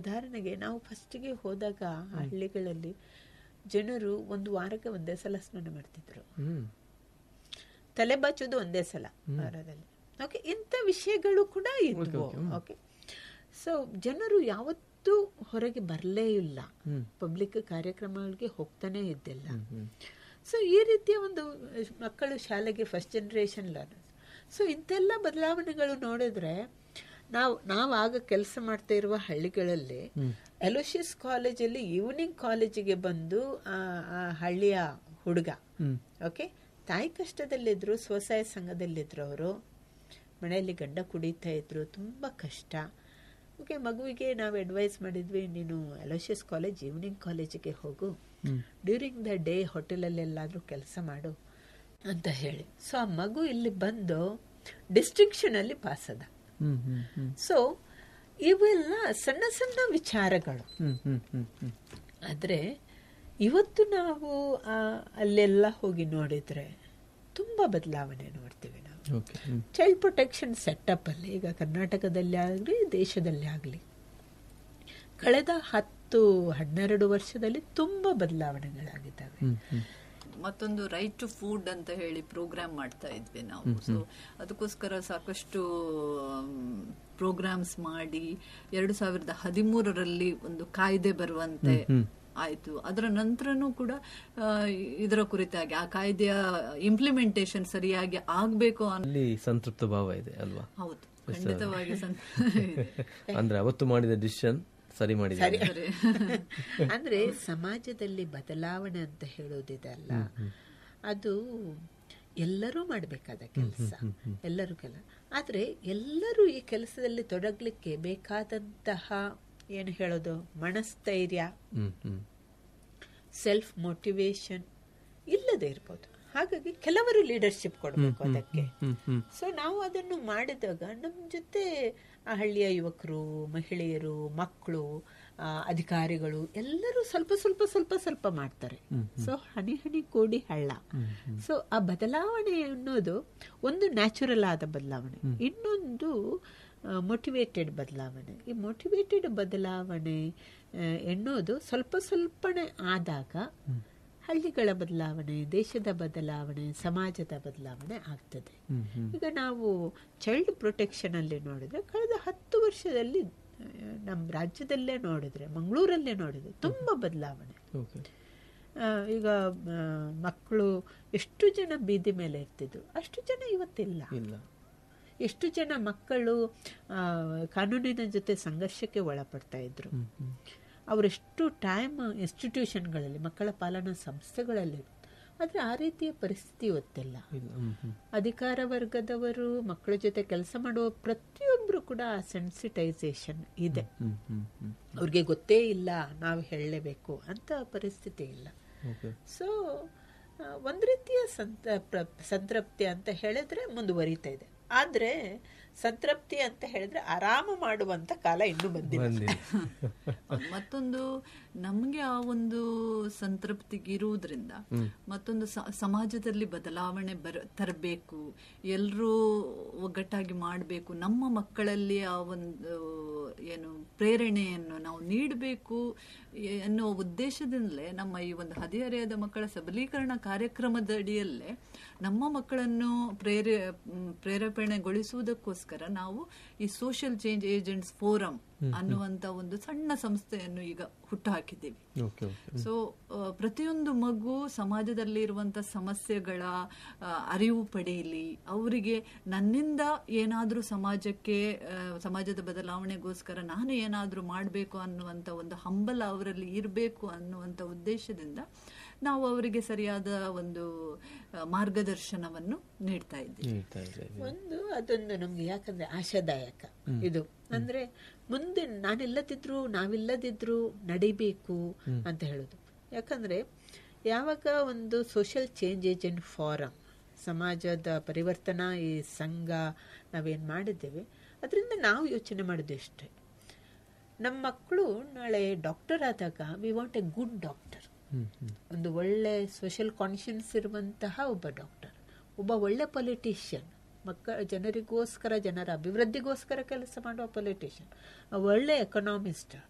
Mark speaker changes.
Speaker 1: ಉದಾಹರಣೆಗೆ ನಾವು ಫಸ್ಟಿಗೆ ಹೋದಾಗ ಹಳ್ಳಿಗಳಲ್ಲಿ ಜನರು ಒಂದು ವಾರಕ್ಕೆ ಒಂದೇ ಸಲ ಸ್ನಾನ ಮಾಡ್ತಿದ್ರು
Speaker 2: ಹ್ಮ್
Speaker 1: ತಲೆ ಬಾಚೋದು ಒಂದೇ ಸಲ ವಾರದಲ್ಲಿ ಓಕೆ ಇಂಥ ವಿಷಯಗಳು ಕೂಡ ಇದ್ವು ಓಕೆ ಸೊ ಜನರು ಯಾವತ್ತೂ ಹೊರಗೆ ಬರಲೇ ಇಲ್ಲ ಪಬ್ಲಿಕ್ ಕಾರ್ಯಕ್ರಮಗಳಿಗೆ ಹೋಗ್ತಾನೆ ಇದ್ದಿಲ್ಲ ಸೊ ಈ ರೀತಿಯ ಒಂದು ಮಕ್ಕಳು ಶಾಲೆಗೆ ಫಸ್ಟ್ ಜನರೇಷನ್ ಲರ್ನರ್ಸ್ ಸೊ ಇಂಥೆಲ್ಲ ಬದಲಾವಣೆಗಳು ನೋಡಿದ್ರೆ ನಾವು ನಾವು ಆಗ ಕೆಲಸ ಮಾಡ್ತಾ ಇರುವ ಹಳ್ಳಿಗಳಲ್ಲಿ ಎಲೋಶಿಯಸ್ ಕಾಲೇಜಲ್ಲಿ ಈವ್ನಿಂಗ್ ಕಾಲೇಜಿಗೆ ಬಂದು ಆ ಆ ಹಳ್ಳಿಯ ಹುಡುಗ ಓಕೆ ತಾಯಿ ಕಷ್ಟದಲ್ಲಿದ್ರು ಸ್ವಸಹಾಯ ಸಂಘದಲ್ಲಿದ್ರು ಅವರು ಮನೆಯಲ್ಲಿ ಗಂಡ ಕುಡಿತಾ ಇದ್ರು ತುಂಬ ಕಷ್ಟ ಓಕೆ ಮಗುವಿಗೆ ನಾವು ಅಡ್ವೈಸ್ ಮಾಡಿದ್ವಿ ನೀನು ಅಲೋಶಿಯಸ್ ಕಾಲೇಜ್ ಈವ್ನಿಂಗ್ ಕಾಲೇಜಿಗೆ ಹೋಗು ಡ್ಯೂರಿಂಗ್ ದ ಡೇ ಹೋಟೆಲಲ್ಲೆಲ್ಲಾದರೂ ಕೆಲಸ ಮಾಡು ಅಂತ ಹೇಳಿ ಸೊ ಆ ಮಗು ಇಲ್ಲಿ ಬಂದು ಡಿಸ್ಟಿಂಕ್ಷನ್ ಅಲ್ಲಿ ಪಾಸ್ ಅದ
Speaker 2: ಹ್ಮ್ ಹ್ಮ್ ಹ್ಮ್
Speaker 1: ಸೊ ಇವೆಲ್ಲ ಸಣ್ಣ ಸಣ್ಣ ವಿಚಾರಗಳು
Speaker 2: ಹ್ಮ್ ಹ್ಮ್ ಹ್ಮ್ ಹ್ಮ್
Speaker 1: ಆದರೆ ಇವತ್ತು ನಾವು ಆ, ಅಲ್ಲೆಲ್ಲ ಹೋಗಿ ನೋಡಿದ್ರೆ ತುಂಬ ಬದಲಾವಣೆ ನೋಡ್ತೀವಿ ನಾವು
Speaker 2: okay hmm
Speaker 1: child protection setup ಅಲ್ಲಿ ಈಗ ಕರ್ನಾಟಕದಲ್ಲಿ ಆಗಲಿ ದೇಶದಲ್ಲಿ ಆಗಲಿ ಕಳೆದ ಹತ್ತು ಹನ್ನೆರಡು ವರ್ಷದಲ್ಲಿ ತುಂಬ ಬದಲಾವಣೆಗಳಾಗಿದ್ದಾವೆ
Speaker 2: ಹ್ಮ್ ಹ್ಮ್
Speaker 3: ಮತ್ತೊಂದು ರೈಟ್ ಟು ಫುಡ್ ಅಂತ ಹೇಳಿ ಪ್ರೋಗ್ರಾಮ್ ಮಾಡ್ತಾ ಇದ್ವಿ ನಾವು ಸೊ ಅದಕ್ಕೋಸ್ಕರ ಸಾಕಷ್ಟು ಪ್ರೋಗ್ರಾಮ್ಸ್ ಮಾಡಿ ಎರಡು ಸಾವಿರದ ಹದಿಮೂರರಲ್ಲಿ ಒಂದು ಕಾಯ್ದೆ ಬರುವಂತೆ ಆಯ್ತು ಅದರ ನಂತರನೂ ಕೂಡ ಆ, ಇದರ ಕುರಿತಾಗಿ ಆ ಕಾಯ್ದೆಯ ಇಂಪ್ಲಿಮೆಂಟೇಷನ್ ಸರಿಯಾಗಿ ಆಗ್ಬೇಕು ಅನ್ನೋ
Speaker 2: ಅಲ್ಲಿ ಸಂತೃಪ್ತ ಭಾವ ಇದೆ ಅಲ್ವಾ
Speaker 3: ಹೌದು ಖಂಡಿತವಾಗಿ ಸಂ- ಇದೆ.
Speaker 2: ಅಂದ್ರೆ ಅವತ್ತು ಮಾಡಿದ ಡಿಸಿಷನ್ ಸರಿ ಮಾಡಿದ್ದಾರೆ
Speaker 3: ಸರಿ.
Speaker 1: ಅಂದ್ರೆ ಸಮಾಜದಲ್ಲಿ ಬದಲಾವಣೆ ಅಂತ ಹೇಳೋದಿದಲ್ಲ ಅದು ಎಲ್ಲರೂ ಮಾಡಬೇಕಾದ ಕೆಲಸ ಎಲ್ಲರೂ ಕೆಲ ಆದ್ರೆ ಎಲ್ಲರೂ ಈ ಕೆಲಸದಲ್ಲಿ ತೊಡಗಲಿಕ್ಕೆ ಬೇಕಾದಂತಹ ಏನು ಹೇಳೋದು ಮನಸ್ಥೈರ್ಯ
Speaker 2: ಹ್ಮ್ ಹ್ಮ್
Speaker 1: ಸೆಲ್ಫ್ ಮೋಟಿವೇಶನ್ ಇಲ್ಲದೆ ಇರ್ಬೋದು ಹಾಗಾಗಿ ಕೆಲವರು ಲೀಡರ್ಶಿಪ್ ಕೊಡಬೇಕು ಅದಕ್ಕೆ
Speaker 2: ಹ್ಮ್ ಹ್ಮ್
Speaker 1: ಸೊ ನಾವು ಅದನ್ನು ಮಾಡಿದಾಗ ನಮ್ಮ ಜೊತೆ ಆ ಹಳ್ಳಿಯ ಯುವಕರು ಮಹಿಳೆಯರು ಮಕ್ಕಳು ಆ, ಅಧಿಕಾರಿಗಳು ಎಲ್ಲರೂ ಸ್ವಲ್ಪ ಸ್ವಲ್ಪ ಸ್ವಲ್ಪ ಸ್ವಲ್ಪ ಮಾಡ್ತಾರೆ ಸೊ ಹನಿ ಹನಿ ಕೂಡಿ ಹಳ್ಳ ಸೊ ಆ ಬದಲಾವಣೆ ಅನ್ನೋದು ಒಂದು ನ್ಯಾಚುರಲ್ ಆದ ಬದಲಾವಣೆ ಇನ್ನೊಂದು ಮೋಟಿವೇಟೆಡ್ ಬದಲಾವಣೆ ಈ ಮೋಟಿವೇಟೆಡ್ ಬದಲಾವಣೆ ಆ, ಎನ್ನುವುದು ಸ್ವಲ್ಪ ಸ್ವಲ್ಪನೇ ಆದಾಗ ಹಳ್ಳಿಗಳ ಬದಲಾವಣೆ ದೇಶದ ಬದಲಾವಣೆ ಸಮಾಜದ ಬದಲಾವಣೆ ಆಗ್ತದೆ ಈಗ ನಾವು ಚೈಲ್ಡ್ ಪ್ರೊಟೆಕ್ಷನ್ ಅಲ್ಲಿ ನೋಡಿದ್ರೆ ಕಳೆದ ಹತ್ತು ವರ್ಷದಲ್ಲಿ ಆ, ನಮ್ಮ ರಾಜ್ಯದಲ್ಲೇ ನೋಡಿದ್ರೆ ಮಂಗಳೂರಲ್ಲೇ ನೋಡಿದ್ರೆ ತುಂಬಾ ಬದಲಾವಣೆ
Speaker 2: ಓಕೆ
Speaker 1: ಆ, ಈಗ ಆ, ಮಕ್ಕಳು ಎಷ್ಟು ಜನ ಬೀದಿ ಮೇಲೆ ಇರ್ತಿದ್ರು ಅಷ್ಟು ಜನ ಇವತ್ತಿಲ್ಲ
Speaker 2: ಇಲ್ಲ
Speaker 1: ಎಷ್ಟು ಜನ ಮಕ್ಕಳು ಆ, ಕಾನೂನಿನ ಜೊತೆ ಸಂಘರ್ಷಕ್ಕೆ ಒಳಪಡ್ತಾ ಇದ್ರು ಅವರೆಷ್ಟು ಟೈಮ್ ಇನ್ಸ್ಟಿಟ್ಯೂಷನ್ಗಳಲ್ಲಿ ಮಕ್ಕಳ ಪಾಲನಾ ಸಂಸ್ಥೆಗಳಲ್ಲಿ ಆದರೆ ಆ ರೀತಿಯ ಪರಿಸ್ಥಿತಿ ಇವತ್ತಿಲ್ಲ
Speaker 2: ಇಲ್ಲ ಹ್ಮ್ ಹ್ಮ್
Speaker 1: ಅಧಿಕಾರ ವರ್ಗದವರು ಮಕ್ಕಳ ಜೊತೆ ಕೆಲಸ ಮಾಡುವ ಪ್ರತಿಯೊಬ್ಬರು ಕೂಡ ಸೆನ್ಸಿಟೈಸೇಷನ್ ಇದೆ
Speaker 2: ಹ್ಮ್ ಹ್ಮ್ ಹ್ಮ್
Speaker 1: ಅವ್ರಿಗೆ ಗೊತ್ತೇ ಇಲ್ಲ ನಾವು ಹೇಳಲೇಬೇಕು ಅಂತ ಪರಿಸ್ಥಿತಿ ಇಲ್ಲ
Speaker 2: ಓಕೆ
Speaker 1: ಸೊ ಒಂದು ರೀತಿಯ ಸಂತ ಪ್ರ- ಸಂತೃಪ್ತಿ ಅಂತ ಹೇಳಿದ್ರೆ ಮುಂದುವರಿತಾ ಇದೆ ಆದ್ರೆ ಸಂತೃಪ್ತಿ ಅಂತ ಹೇಳಿದ್ರೆ ಆರಾಮ ಮಾಡುವಂತ ಕಾಲ ಇನ್ನೂ ಬಂದಿಲ್ಲ
Speaker 2: ಬಂದಿದೆ
Speaker 3: ಮತ್ತೊಂದು ನಮ್ಗೆ ಆ ಒಂದು ಸಂತೃಪ್ತಿಗೆ ಇರುವುದ್ರಿಂದ ಮತ್ತೊಂದು ಸ- ಸಮಾಜದಲ್ಲಿ ಬದಲಾವಣೆ ಬರ ತರಬೇಕು ಎಲ್ಲರೂ ಒಗ್ಗಟ್ಟಾಗಿ ಮಾಡಬೇಕು ನಮ್ಮ ಮಕ್ಕಳಲ್ಲಿ ಆ ಒಂದು ಏನು ಪ್ರೇರಣೆಯನ್ನು ನಾವು ನೀಡಬೇಕು ಎನ್ನುವ ಉದ್ದೇಶದಿಂದಲೇ ನಮ್ಮ ಈ ಒಂದು ಹದಿಹರೆಯದ ಮಕ್ಕಳ ಸಬಲೀಕರಣ ಕಾರ್ಯಕ್ರಮದ ಅಡಿಯಲ್ಲೇ ನಮ್ಮ ಮಕ್ಕಳನ್ನು ಪ್ರೇರೇ ಮ್, ಪ್ರೇರೇಪಣೆಗೊಳಿಸುವುದಕ್ಕೋಸ್ಕರ ನಾವು ಈ ಸೋಷಿಯಲ್ ಚೇಂಜ್ ಏಜೆಂಟ್ಸ್ ಫೋರಂ ಅನ್ನುವಂತ ಒಂದು ಸಣ್ಣ ಸಂಸ್ಥೆಯನ್ನು ಈಗ ಹುಟ್ಟು ಹಾಕಿದ್ದೀವಿ
Speaker 2: ಓಕೆ ಓಕೆ
Speaker 3: ಸೊ ಪ್ರತಿಯೊಂದು ಮಗು ಸಮಾಜದಲ್ಲಿ ಇರುವಂತ ಸಮಸ್ಯೆಗಳ ಆ, ಅರಿವು ಪಡೆಯಲಿ ಅವರಿಗೆ ನನ್ನಿಂದ ಏನಾದ್ರೂ ಸಮಾಜಕ್ಕೆ ಆ, ಸಮಾಜದ ಬದಲಾವಣೆಗೋಸ್ಕರ ನಾನು ಏನಾದ್ರೂ ಮಾಡಬೇಕು ಅನ್ನುವಂತ ಒಂದು ಹಂಬಲ ಅವರಲ್ಲಿ ಇರಬೇಕು ಅನ್ನುವಂತ ಉದ್ದೇಶದಿಂದ ನಾವು ಅವರಿಗೆ ಸರಿಯಾದ ಒಂದು ಆ, ಮಾರ್ಗದರ್ಶನವನ್ನು ನೀಡ್ತಾ ಇದ್ದೀವಿ
Speaker 2: ನೀಡ್ತಾ ಇದ್ದೇವೆ
Speaker 1: ಒಂದು ಅದೊಂದು ನಮ್ಗೆ ಯಾಕಂದ್ರೆ ಆಶಾದಾಯಕ ಇದು ಅಂದ್ರೆ ಮುಂದೆ ನಾನಿಲ್ಲದಿದ್ರು ನಾವಿಲ್ಲದಿದ್ರು ನಡಿಬೇಕು ಅಂತ ಹೇಳೋದು ಯಾಕಂದ್ರೆ ಯಾವಾಗ ಒಂದು ಸೋಷಿಯಲ್ ಚೇಂಜ್ ಏಜೆಂಟ್ ಫಾರಂ ಸಮಾಜದ ಪರಿವರ್ತನಾ ಈ ಸಂಘ ನಾವೇನ್ ಮಾಡಿದ್ದೇವೆ ಅದರಿಂದ ನಾವು ಯೋಚನೆ ಮಾಡೋದು ಇಷ್ಟೇ ನಮ್ಮ ಮಕ್ಕಳು ನಾಳೆ ಡಾಕ್ಟರ್ ಆದಾಗ we want a good doctor
Speaker 2: hmm hmm
Speaker 1: ಒಂದು ಒಳ್ಳೆ ಸೋಷಿಯಲ್ ಕಾನ್ಷಿಯನ್ಸ್ ಇರುವಂತಹ ಒಬ್ಬ ಡಾಕ್ಟರ್ ಒಬ್ಬ ಒಳ್ಳೆ ಪೊಲಿಟಿಷಿಯನ್ ಮಕ್ಕಳ ಜನರಿಗೋಸ್ಕರ ಜನರ ಅಭಿವೃದ್ಧಿಗೋಸ್ಕರ ಕೆಲಸ ಮಾಡುವ ಪೊಲಿಟಿಷಿಯನ್ ಒಳ್ಳೆ ಎಕನಾಮಿಸ್ಟ್